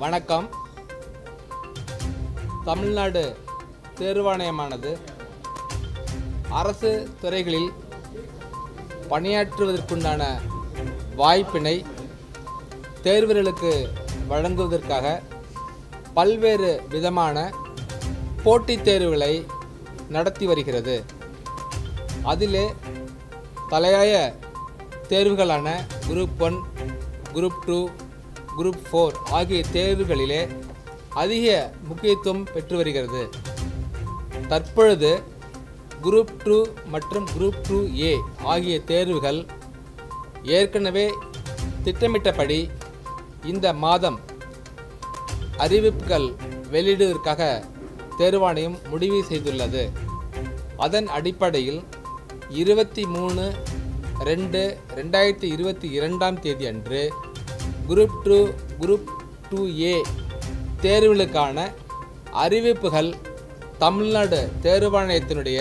வணக்கம் தமிழ்நாடு தேர்வாணையமானது அரசு துறைகளில் பணியாற்றுவதற்குண்டான வாய்ப்பினை தேர்வர்களுக்கு வழங்குவதற்காக பல்வேறு விதமான போட்டித் தேர்வுகளை நடத்தி வருகிறது அதிலே தலையாய தேர்வுகளான group one group two group four ஆகிய தேர்வுகளிலே அதிக முக்கியத்துவம் பெற்று வருகிறது தற்பொழுது குரூப் டூ மற்றும் குரூப் டூ ஏ ஆகிய தேர்வுகள் ஏற்கனவே திட்டமிட்டபடி இந்த மாதம் அறிவிப்புகள் வெளியிடுவதற்காக தேர்வாணையம் முடிவு செய்துள்ளது அதன் அடிப்படையில் இருபத்தி மூணு ரெண்டு ரெண்டாயிரத்தி இருபத்தி இரண்டாம் தேதி அன்று group two group two A தேர்வுகளுக்கான அறிவிப்புகள் தமிழ்நாடு தேர்வாணையத்தினுடைய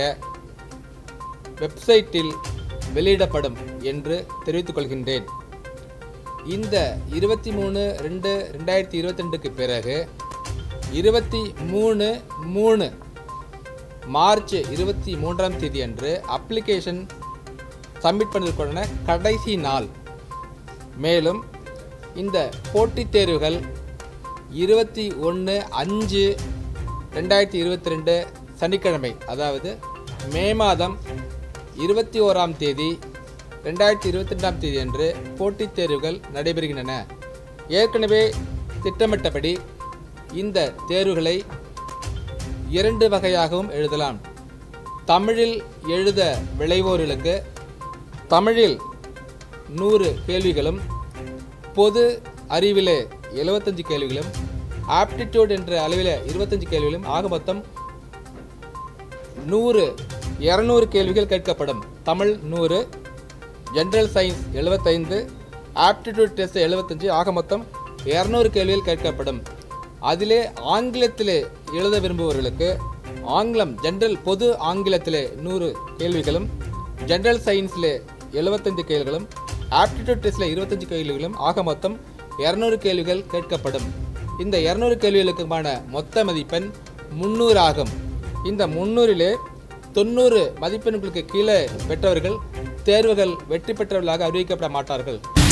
வெப்சைட்டில் வெளியிடப்படும் என்று தெரிவித்துக் கொள்கின்றேன் இந்த இருபத்தி மூணு ரெண்டு ரெண்டாயிரத்தி இருபத்தி ரெண்டுக்கு பிறகு இருபத்தி மூணு மூணு மார்ச் இருபத்தி மூன்றாம் தேதி அன்று அப்ளிகேஷன் சப்மிட் பண்ணுவதற்கான கடைசி நாள் மேலும் இந்த போட்டித் தேர்வுகள் இருபத்தி ஒன்று அஞ்சு ரெண்டாயிரத்தி இருபத்தி ரெண்டு சனிக்கிழமை அதாவது மே மாதம் இருபத்தி ஓராம் தேதி ரெண்டாயிரத்தி இருபத்தி ரெண்டாம் தேதி அன்று போட்டித் தேர்வுகள் நடைபெறுகின்றன ஏற்கனவே திட்டமிட்டபடி இந்த தேர்வுகளை இரண்டு வகையாகவும் எழுதலாம் தமிழில் எழுத விளைவோர்களுக்கு தமிழில் நூறு கேள்விகளும் பொது அறிவிலே எழுபத்தஞ்சு கேள்விகளும் ஆப்டிடியூட் என்ற அளவில் இருபத்தஞ்சு கேள்விகளும் ஆக மொத்தம் நூறு இரநூறு கேள்விகள் கேட்கப்படும் தமிழ் நூறு ஜென்ரல் சயின்ஸ் எழுபத்தைந்து ஆப்டிடியூட் டெஸ்ட் எழுபத்தஞ்சு ஆக மொத்தம் இரநூறு கேள்விகள் கேட்கப்படும் அதிலே ஆங்கிலத்திலே எழுத விரும்புபவர்களுக்கு ஆங்கிலம் ஜென்ரல் பொது ஆங்கிலத்திலே நூறு கேள்விகளும் ஜென்ரல் சயின்ஸில் எழுபத்தஞ்சு கேள்விகளும் ஆப்டிடியூட் டெஸ்ட்டில் இருபத்தஞ்சு கேள்விகளும் ஆக மொத்தம் இரநூறு கேள்விகள் கேட்கப்படும் இந்த இரநூறு கேள்விகளுக்குமான மொத்த மதிப்பெண் முந்நூறு ஆகும் இந்த முந்நூறிலே தொண்ணூறு மதிப்பெண்களுக்கு கீழே பெற்றவர்கள் தேர்வுகள் வெற்றி பெற்றவர்களாக அறிவிக்கப்பட மாட்டார்கள்